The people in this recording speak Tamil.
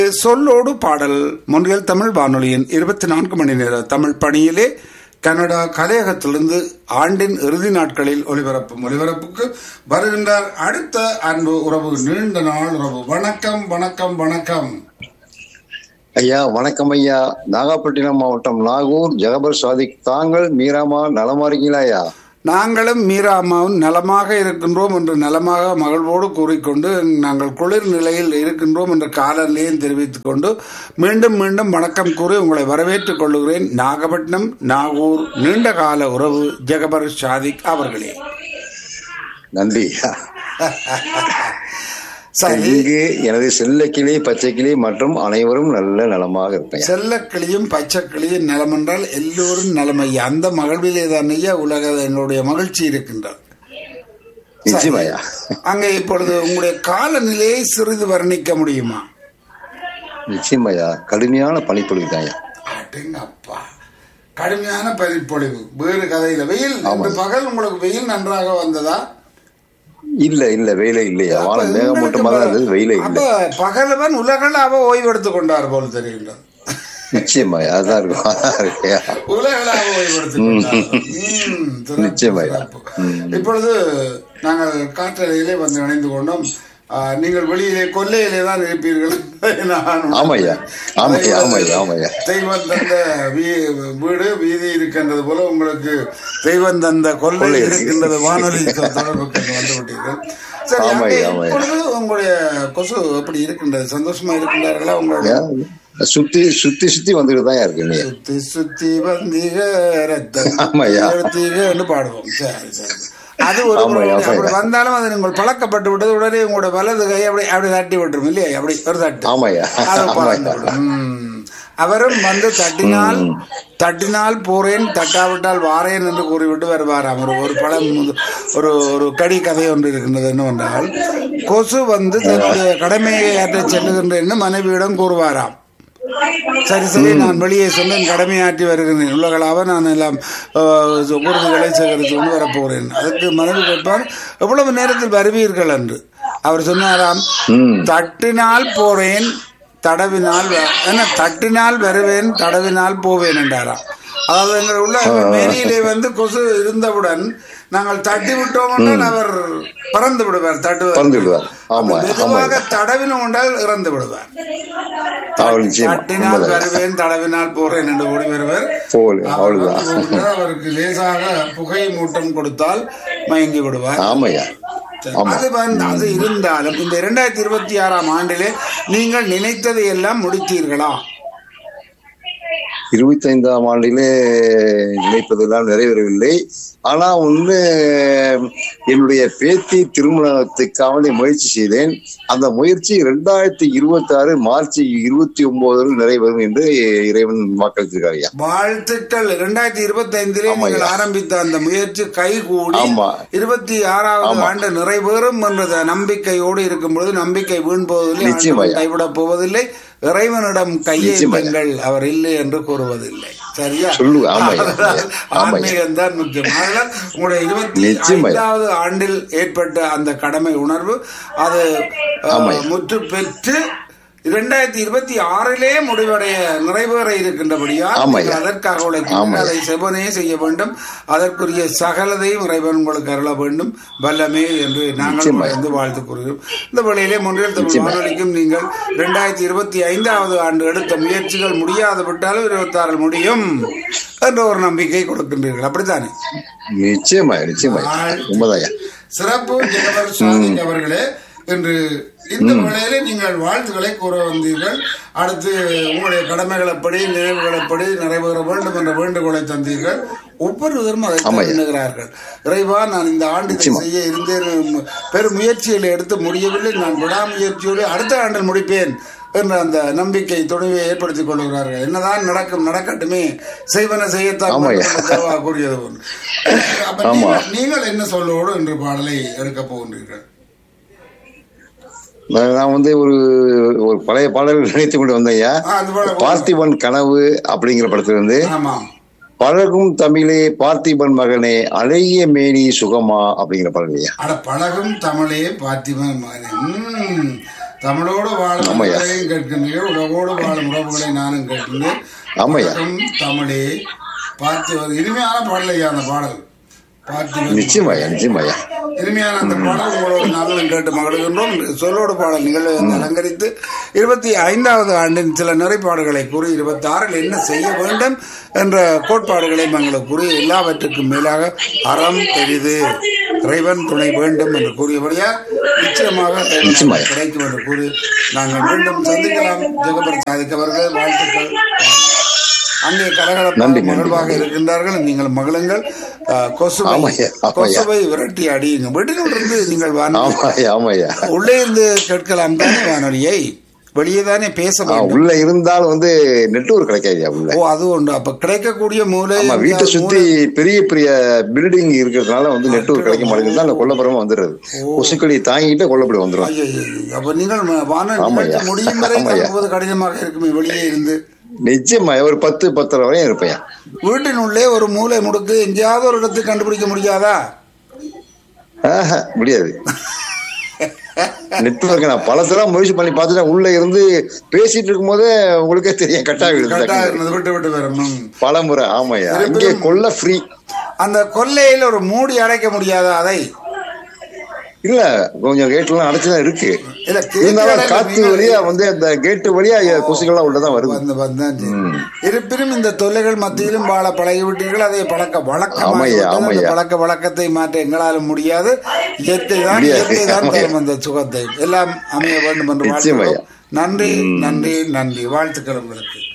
சொல்லோடு பாடல் மொன்றியல் தமிழ் வானொலியின் இருபத்தி நான்கு மணி நேர தமிழ் பணியிலே கனடா கலையகத்திலிருந்து ஆண்டின் இறுதி நாட்களில் ஒலிபரப்பும் ஒலிபரப்புக்கு வருகின்றார் அடுத்த அன்பு உறவு நீண்ட நாள் உறவு வணக்கம் வணக்கம் வணக்கம் ஐயா வணக்கம் ஐயா நாகப்பட்டினம் மாவட்டம் நாகூர் ஜெகபர் சாதிக் தாங்கள் மீராமா நலமா இருக்கீங்களா ஐயா நாங்களும் மீரா அம்மாவும் நலமாக இருக்கின்றோம் என்று நலமாக மகிழ்வோடு கூறிக்கொண்டு நாங்கள் குளிர் நிலையில் இருக்கின்றோம் என்ற காலநிலையும் தெரிவித்துக் கொண்டு மீண்டும் மீண்டும் வணக்கம் கூறி உங்களை வரவேற்றுக் கொள்கிறேன் நாகப்பட்டினம் நாகூர் நீண்ட கால உறவு ஜெகபர் ஷாதிக் அவர்களே நன்றி ஐயா சரி இங்கு எனது செல்ல கிளி பச்சை கிளி மற்றும் அனைவரும் நல்ல நலமாக இருப்பேன் செல்லக்கிளியும் பச்சைக்கிளியும் நலம் என்றால் எல்லோரும் நலமையா அந்த மகிழ்விலே தான் ஐயா உலக எங்களுடைய மகிழ்ச்சி இருக்கின்றது நிச்சயம் ஐயா அங்கே இப்பொழுது உங்களுடைய காலநிலையை சிறிது வர்ணிக்க முடியுமா நிச்சயம் ஐயா கடுமையான பனிப்பொழிவு தான் ஐயா அடேங்கப்பா கடுமையான பனிப்பொழிவு வேறு கதையில வெயில் இன்று பகல் உங்களுக்கு வெயில் நன்றாக வந்ததா இல்ல இல்ல வெயிலே இல்லையா வானம் மேகமூட்டமாக தான் இருந்தது வெயிலே அப்ப இல்லை பகலவன் உலகள ஓய்வெடுத்துக் கொண்டார் போல் தெரிகின்றது நிச்சயம் ஐயா அதான் இருக்கும் அதான் இருக்கு ஐயா உலகளாக ஓய்வெடுத்துக் கொண்டார் ம், சிறப்பு, நிச்சயமாய்யா. சிறப்பு. இப்பொழுது நாங்கள் காற்றலையிலே வந்து இணைந்து கொண்டோம் ஆ, நீங்கள் வெளியிலே கொல்லையிலே தான் இருப்பீர்கள் நான் ஆமாய்யா ஆமாய்யா ஆமாய்யா ஆமாய்யா தெய்வம் தந்த வீ- வீடு வீதி இருக்கின்றது போல உங்களுக்கு தெய்வம் தந்த கொள்ளை கொள்ளை இருக்கு. இருக்கின்றது வானொலி தொடர்புக்கு வந்து விட்டீர்கள் சரி ஆமாய்யா, அங்கே ஆமாய்யா. இப்பொழுது உங்களுடைய கொசு எப்படி இருக்கின்றது சந்தோஷமா இருக்கின்றார்களா உங்களுடைய ஐயா, சுத்தி சுத்தி சுத்தி வந்துட்டு தான் இருக்கு இல்லையா சுத்தி சுத்தி வந்தீக ரத்தம் ஆமாய்யா. எடுத்தீகன்னு பாடுவோம் சரி சரி அது ஒரு ஆமாய்யா, புறம். அப்படி ஆமாய்யா. வந்தாலும் அது நீங்கள் பழக்கப்பட்டு விட்டது உடனே உங்களோட வலது கை அப்படி அப்படி தட்டி விட்டுரும் இல்லையா அப்படி ஒரு தட்டு ஆமாய்யா அது பறந்து ஆமாய்யா விடும். ம். அவரும் வந்து தட்டினால் தட்டினால் போறேன் தட்டாவிட்டால் வாரேன் என்று கூறிவிட்டு வருவாராம் ஒரு ஒரு பழம் ஒரு ஒரு கடி கதை ஒன்று இருக்கின்றது என்னவென்றால் கொசு வந்து தன்னுடைய கடமையை ஆற்ற செல்லுகின்றேன்னு மனைவியிடம் கூறுவாராம் சரி சரி நான் வெளியே சொன்னேன் கடமையாற்றி வருகிறேன் உலகளாக நான் எல்லாம் அஹ், உறுதிகளை சேகரித்து கொண்டு வரப்போகிறேன் அதுக்கு மனைவி கேட்பார் எவ்வளவு நேரத்தில் வருவீர்கள் என்று அவர் சொன்னாராம் ம். தட்டினால் போறேன் தடவினால் வ- என்ன தட்டினால் வருவேன் தடவினால் போவேன் என்றாராம் அதாவது எங்கள் உள்ள மேனியிலே வந்து கொசு இருந்தவுடன் நாங்கள் தட்டி விட்டோம் என்றால் அவர் பறந்து விடுவார் தட்டுவார் பறந்து விடுவார். ஆமா, மெதுவாக தடவினோம் என்றால் இறந்து விடுவார் அவள் நிச்சயமா தட்டினால் உண்மைதான். வருவேன் தடவினால் போறேன் என்று ஓடி வருவர் போல் அவர் அவ்வளவுதான் வந்து போகும்போது அவருக்கு லேசாக புகை மூட்டம் கொடுத்தால் மயங்கி விடுவார் ஆமாய்யா ஆமா அது வந்து அது இருந்தாலும் இந்த இரண்டாயிரத்தி இருபத்தி ஆறாம் ஆண்டிலே நீங்கள் நினைத்ததை எல்லாம் முடித்தீர்களா இருபத்தி ஐந்தாம் ஆண்டிலே நினைப்பதெல்லாம் நிறைவேறவில்லை ஆனா ஒண்ணு என்னுடைய பேத்தி திருமணத்துக்காக முயற்சி செய்தேன் அந்த முயற்சி இரண்டாயிரத்தி இருபத்தி ஆறு மார்ச் இருபத்தி ஒன்பதில் நிறைவேறும் என்று இறைவன் வாக்களித்திருக்காரு ஐயா வாழ்த்துக்கள் இரண்டாயிரத்தி இருபத்தி ஐந்திலே ஆமாய்யா. நீங்கள் ஆரம்பித்த அந்த முயற்சி கைகூடி ஆமா. இருபத்தி ஆறாவது ஆமா. ஆண்டு நிறைவேறும் என்ற நம்பிக்கையோடு இருக்கும் பொழுது நம்பிக்கை வீண் போவதில்லை நிச்சயமாய்யா. ஆண்டவன் கைவிடப் போவதில்லை இறைவனிடம் நிச்சயமாய்யா. கையேந்துங்கள் அவர் இல்லை என்று கூறுவதில்லை சரியா சொல்லு, ஆமாய்யா, அதனால் ஆமாய்யா. ஆன்மீகம் தான் முக்கியம் அதனால் உங்களுடைய இருபத்தி நிச்சயமாய்யா. ஐந்தாவது ஆண்டில் ஏற்பட்ட அந்த கடமை உணர்வு அது அஹ், ஆமாய்யா. முற்று பெற்று இரண்டாயிரத்தி இருபத்தி ஆறிலே முடிவடைய நிறைவேற இருக்கின்றபடியால் ஆமாய்யா. நீங்கள் அதற்காக உழைக்கிறீர்கள் ஆமாய்யா. அதை செவனே செய்ய வேண்டும் அதற்குரிய சகலதையும் இறைவன் உங்களுக்கு அருள வேண்டும் வல்லமே என்று நாங்கள் நிச்சயமாய்யா. வந்து வாழ்த்து கூறுகிறோம் இந்த வழியிலே முன்னில் தமிழ் நிச்சயமாய்யா. வானொலிக்கும் நீங்கள் இரண்டாயிரத்தி இருபத்தி ஐந்தாவது ஆண்டு எடுத்த முயற்சிகள் முடியாது விட்டாலும் இருபத்தி ஆறில் முடியும் என்ற ஒரு நம்பிக்கை கொடுக்கின்றீர்கள் அப்படித்தானே நிச்சயமா நிச்சயமா உண்மைதாயா சிறப்பு ஜெகவர் சாதிக் அவர்களே இன்று இந்த வேளையிலே நீங்கள் வாழ்த்துக்களை கூற வந்தீர்கள் அடுத்து உங்களுடைய கடமைகள் எப்படி நினைவுகள் எப்படி நிறைவேற வேண்டும் என்ற வேண்டுகோளை தந்தீர்கள் ஒவ்வொருவரும் அதை ஆமாய்யா. எண்ணுகிறார்கள் இறைவா நான் இந்த ஆண்டு இதை நிச்சயமா. செய்ய இருந்தேன் பெரும் முயற்சிகளை எடுத்து முடியவில்லை நான் விடாமுயற்சியோடு அடுத்த ஆண்டில் முடிப்பேன் என்ற அந்த நம்பிக்கை துணிவை ஏற்படுத்திக் கொள்கிறார்கள் என்னதான் நடக்கும் நடக்கட்டுமே செய்வன செய்யத்தான் ஆமாய்யா. வேண்டும் என்று தேவா கூறியது போன்று. அப்ப ஆமா. நீங்கள் நீங்கள் என்ன சொல்லோடு என்று பாடலை எடுக்க போகின்றீர்கள் நான் நான் வந்து ஒரு ஒரு பழைய பாடல் நினைத்து கொண்டு வந்தேன்யா ஆ, அது போல பார்த்திபன் கனவு அப்படிங்கிற படத்துல இருந்து ஆமாம் பழகும் தமிழே பார்த்திபன் மகனே அழகிய மேனி சுகமா அப்படிங்கிற பாடல் ஐயா அட பழகும் தமிழே பார்த்திபன் மகனே ம். தமிழோடு வாழும் ஆமாய்யா. உறவுகளையும் கேட்கின்றீர்கள் உலகோடு வாழும் உறவுகளை நானும் கேட்கின்றேன் ஆமாய்யா. வணக்கம் தமிழே பார்த்து ஒரு இனிமையான பாடல் ஐயா அந்த பாடல் பார்த்து நிச்சயமாய்யா நிச்சயமாய்யா இனிமையான அந்த பாடல் உங்களோட நாங்களும் கேட்டு மகிழ்கின்றோம் சொல்லோடு பாடல் நிகழ்வை வந்து அலங்கரித்து இருபத்தி ஐந்தாவது ஆண்டின் சில நிறைப்பாடுகளை கூறி இருபத்தி ஆறில் என்ன செய்ய வேண்டும் என்ற கோட்பாடுகளை எங்களுக்கு கூறி எல்லாவற்றுக்கும் மேலாக அறம் பெரிது இறைவன் துணை வேண்டும் என்று கூறியபடியா நிச்சயமாக இறைவன் நிச்சயமாக. கிடைக்கும் என்று கூறி நாங்கள் மீண்டும் சந்திக்கலாம் ஜெகபர் சாதிக் அவர்கள் வாழ்த்துக்கள் அங்கே கலகலப்பாக நன்றி, நன்றி, மகிழ்வாக நன்றி. இருக்கின்றார்கள் நீங்கள் மகிழுங்கள் அஹ், கொசுவை ஆமாய்யா, ஆமாய்யா. கொசுவை விரட்டி அடியுங்க வீட்டில் இருந்து நீங்கள் வானொலி ஆமாய்யா ஆமாய்யா உள்ளே இருந்து கேட்கலாம் தானே வானொலியை வெளியே தானே பேச ஆ, வேண்டும் உள்ள இருந்தால் வந்து நெட்வொர்க் கிடைக்காதுயா உள்ள ஓ அது ஒன்று அப்ப கிடைக்கக்கூடிய மூலை ஆமா வீட்டை எங்கேயாவது சுத்தி பெரிய பெரிய பில்டிங் இருக்கிறதுனால வந்து நெட்வொர்க் கிடைக்க மாட்டேங்குது அந்த கொல்லப்புறமா வந்துடுறது கொசுக்களி தாங்கிட்டு கொல்லப்படி வந்துடும் ஐயோ, ஐயோ, ஐயோ. அப்ப நீங்கள் ம- வானொலி ஆமாய்யா. நிகழ்ச்சி முடியும் வரை ஆமாய்யா. தங்குவது கடினமாக இருக்குமே வெளியே இருந்து நிச்சயமா ஒரு பத்து பத்தரை வரையும் இருப்பேன் வீட்டின் உள்ளே ஒரு மூலை முடுக்கு எங்கேயாவது ஒரு இடத்துக்கு கண்டுபிடிக்க முடியாதா ஆஹா, முடியாது நெட்வொர்க் நான் பல தடவை முயற்சி பண்ணி பார்த்துட்டேன் உள்ள இருந்து பேசிட்டு இருக்கும் போதே உங்களுக்கே தெரியும் கரெக்டா கட்டாக இருந்தது விட்டு விட்டு வரணும் பல முறை ஆமாய்யா இங்கே கொல்ல ஃப்ரீ அந்த கொல்லையில் ஒரு மூடி அடைக்க முடியாதா அதை இல்ல கொஞ்சம் கேட் எல்லாம் அடைச்சுதான் இருக்கு இல்ல இருந்தாலும் கேட்கல, காத்து நீங்கள் வழியா வந்து அந்த கேட்டு வழியா கொசுக்கள்லாம் உள்ளதான் வருது வந்து வந்தான் சரி. இருப்பினும் இந்த தொல்லைகள் மத்தியிலும் வாழ பழகிவிட்டீர்கள் அதை பழக்க வழக்கமாக ஆமாய்யா, அந்த ஆமாய்யா. பழக்க வழக்கத்தை மாற்ற எங்களாலும் முடியாது இயற்கை தான் முடியாது, இயற்கை தான் ஆமாய்யா. தரும் அந்த சுகத்தை எல்லாம் அமைய வேண்டும் என்று நிச்சயமாய்யா. வாழ்த்துக்கிறோம் நன்றி நன்றி நன்றி வாழ்த்துக்கள் உங்களுக்கு